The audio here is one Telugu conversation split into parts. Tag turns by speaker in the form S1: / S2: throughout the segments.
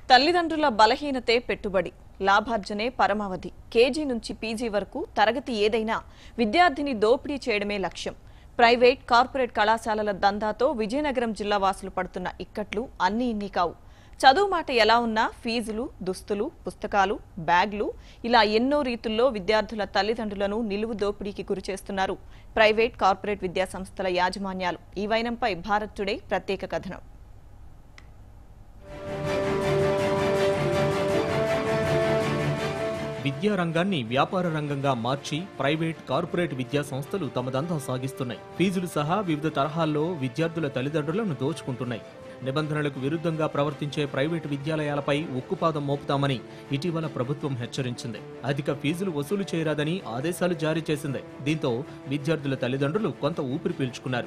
S1: తల్లిదండ్రుల బలహీనతే పెట్టుబడి లాభార్జనే పరమావధి కేజీ నుంచి పీజీ వరకు తరగతి ఏదైనా విద్యార్థిని దోపిడీ చేయడమే లక్ష్యం ప్రైవేట్ కార్పొరేట్ కళాశాలల దందాతో విజయనగరం జిల్లా వాసులు పడుతున్న ఇక్కట్లు అన్నీ ఇన్ని కావు చదువు మాట ఎలా ఉన్నా ఫీజులు దుస్తులు పుస్తకాలు బ్యాగ్లు ఇలా ఎన్నో రీతుల్లో విద్యార్థుల తల్లిదండ్రులను నిలువు దోపిడీకి గురి చేస్తున్నారు ప్రైవేట్ కార్పొరేట్ విద్యా సంస్థల యాజమాన్యాలు ఈ వైనంపై భారత్ టుడే ప్రత్యేక కథనం
S2: విద్యా రంగాన్ని వ్యాపార రంగంగా మార్చి ప్రైవేట్ కార్పొరేట్ విద్యా సంస్థలు తమదంతా సాగిస్తున్నాయి ఫీజులు సహా వివిధ తరహాల్లో విద్యార్థుల తల్లిదండ్రులను దోచుకుంటున్నాయి నిబంధనలకు విరుద్ధంగా ప్రవర్తించే ప్రైవేటు విద్యాలయాలపై ఉక్కుపాదం మోపుతామని ఇటీవల ప్రభుత్వం హెచ్చరించింది అధిక ఫీజులు వసూలు చేయరాదని ఆదేశాలు జారీ చేసింది దీంతో విద్యార్థుల తల్లిదండ్రులు కొంత ఊపిరి పీల్చుకున్నారు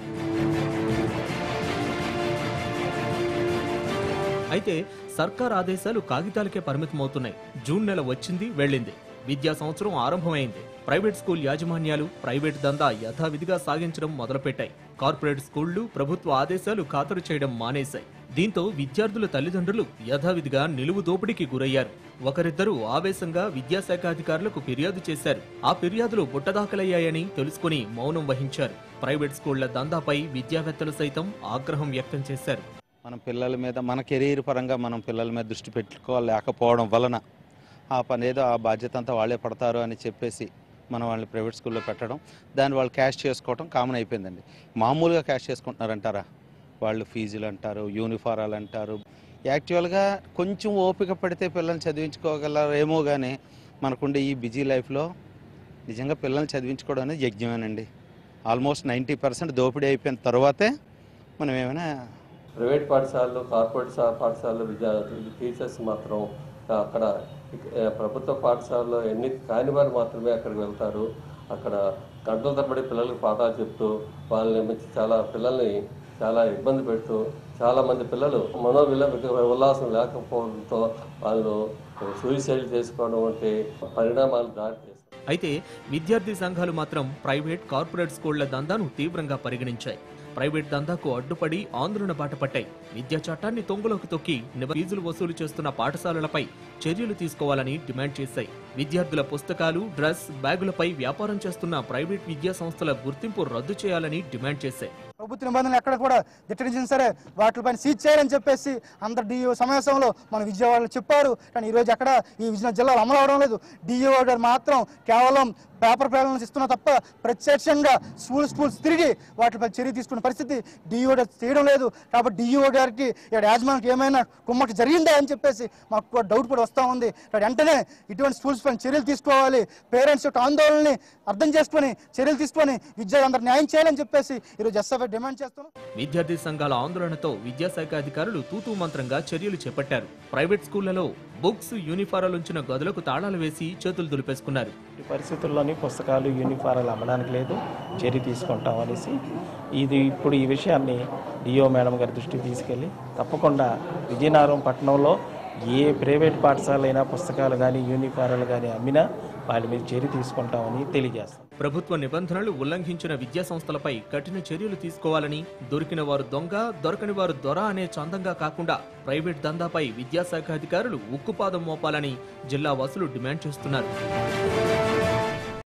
S2: అయితే సర్కార్ ఆదేశాలు కాగితాలకే పరిమితమవుతున్నాయి జూన్ నెల వచ్చింది వెళ్ళింది విద్యా సంవత్సరం ఆరంభమైంది ప్రైవేట్ స్కూల్ యాజమాన్యాలు ప్రైవేట్ దందా యథావిధిగా సాగించడం మొదలుపెట్టాయి కార్పొరేట్ స్కూళ్లు ప్రభుత్వ ఆదేశాలు ఖాతరు చేయడం మానేశాయి దీంతో విద్యార్థుల తల్లిదండ్రులు యథావిధిగా నిలువు దోపిడీకి గురయ్యారు ఒకరిద్దరు ఆవేశంగా విద్యాశాఖ అధికారులకు ఫిర్యాదు చేశారు ఆ ఫిర్యాదులు బుట్టదాఖలయ్యాయని తెలుసుకుని మౌనం వహించారు ప్రైవేట్ స్కూళ్ల దందాపై విద్యావేత్తలు సైతం ఆగ్రహం వ్యక్తం చేశారు
S3: మన పిల్లల మీద మన కెరీర్ పరంగా మనం పిల్లల మీద దృష్టి పెట్టుకోలేకపోవడం వలన ఆ పని ఏదో ఆ బాధ్యత అంతా వాళ్ళే పడతారు అని చెప్పేసి మనం వాళ్ళని ప్రైవేట్ స్కూల్లో పెట్టడం దాన్ని వాళ్ళు క్యాష్ చేసుకోవడం కామన్ అయిపోయిందండి మామూలుగా క్యాష్ చేసుకుంటున్నారంటారా వాళ్ళు ఫీజులు అంటారు యూనిఫారాలు అంటారు యాక్చువల్గా కొంచెం ఓపిక పడితే పిల్లల్ని చదివించుకోగలరేమో కానీ మనకుండే ఈ బిజీ లైఫ్లో నిజంగా పిల్లల్ని చదివించుకోవడం అనేది యజ్ఞమేనండి ఆల్మోస్ట్ నైంటీ పర్సెంట్ దోపిడీ అయిపోయిన తర్వాతే మనం ఏమైనా
S4: ప్రైవేట్ పాఠశాలలు కార్పొరేట్ సా- పాఠశాలలు విద్యార్థులు టీచర్స్ మాత్రం అక్కడ ఏ, ప్రభుత్వ పాఠశాలలో ఎన్ని కాని వారు మాత్రమే అక్కడికి వెళ్తారు అక్కడ గంటల తరబడి పిల్లలకు పాఠాలు చెప్తూ వాళ్ళని మంచి చాలా పిల్లల్ని చాలా ఇబ్బంది పెడుతూ చాలా మంది పిల్లలు మనోవిల ఉల్లాసం లేకపోవడంతో వాళ్ళు సూసైడ్ చేసుకోవడం వంటి పరిణామాలు దారి తీస్తాయి
S2: అయితే విద్యార్థి సంఘాలు మాత్రం ప్రైవేట్ కార్పొరేట్ స్కూళ్ల దందాను తీవ్రంగా పరిగణించాయి ప్రైవేట్ దందాకు అడ్డుపడి ఆందోళన బాటపట్టాయి విద్యా చట్టాన్ని తొంగలోకి తొక్కి నిబ- ఫీజులు వసూలు చేస్తున్న పాఠశాలలపై చర్యలు తీసుకోవాలని డిమాండ్ చేశాయి విద్యార్థుల పుస్తకాలు డ్రెస్ బ్యాగులపై వ్యాపారం చేస్తున్న ప్రైవేట్ విద్యా సంస్థల గుర్తింపు రద్దు చేయాలని డిమాండ్ చేశాయి
S5: ప్రభుత్వ నిబంధనలు ఎక్కడ కూడా ధిక్కరించిన సరే వాటిపైన సీజ్ చేయాలని చెప్పేసి అందరు డిఓ సమావేశంలో మన విజయవాడలో చెప్పారు కానీ ఈరోజు ఎక్కడ ఈ విజయనగరం జిల్లాలో అమలు అవడం లేదు డిఓ గారు మాత్రం కేవలం పేపర్ పేపర్లను ఇస్తున్నా తప్ప ప్రత్యక్షంగా స్కూల్ స్కూల్స్ తిరిగి వాటిపై చర్య తీసుకున్న పరిస్థితి డిఓ చేయడం లేదు కాబట్టి డిఓ గారికి ఇక్కడ యాజమానికి ఏమైనా కుమ్మకి జరిగిందా అని చెప్పేసి మాకు కూడా డౌట్ కూడా వస్తూ ఉంది కాబట్టి వెంటనే ఇటువంటి స్కూల్స్ పైన చర్యలు తీసుకోవాలి పేరెంట్స్ యొక్క ఆందోళనని అర్థం చేసుకొని చర్యలు తీసుకొని విద్యార్థులందరూ న్యాయం చేయాలని చెప్పేసి ఈరోజు ఎస్ఎఫ్ఐ డిమాండ్ చేస్తున్నాం
S2: విద్యార్థి సంఘాల ఆందోళనతో విద్యాశాఖ అధికారులు తూతూ మంత్రంగా చర్యలు చేపట్టారు ప్రైవేట్ స్కూళ్లలో బుక్స్ యూనిఫారాలు ఉంచిన గదులకు తాళాలు వేసి చేతులు దులిపేసుకున్నారు
S6: ఈ పరిస్థితుల్లోని పుస్తకాలు యూనిఫారాలు అమ్మడానికి లేదు చర్య తీసుకుంటాం అనేసి ఇది ఇప్పుడు ఈ విషయాన్ని డిఓ మేడం గారి దృష్టికి తీసుకెళ్ళి తప్పకుండా విజయనగరం పట్టణంలో ఏ ప్రైవేట్ పాఠశాల అయినా పుస్తకాలు కానీ యూనిఫారాలు కానీ అమ్మినా వాళ్ళ మీద చర్య తీసుకుంటామని తెలియజేస్తాం
S2: ప్రభుత్వ నిబంధనలు ఉల్లంఘించిన విద్యా సంస్థలపై కఠిన చర్యలు తీసుకోవాలని దొరికిన వారు దొంగ దొరకని వారు దొర అనే చందంగా కాకుండా ప్రైవేట్ దందాపై విద్యాశాఖ అధికారులు ఉక్కుపాదం మోపాలని జిల్లా వాసులు డిమాండ్ చేస్తున్నారు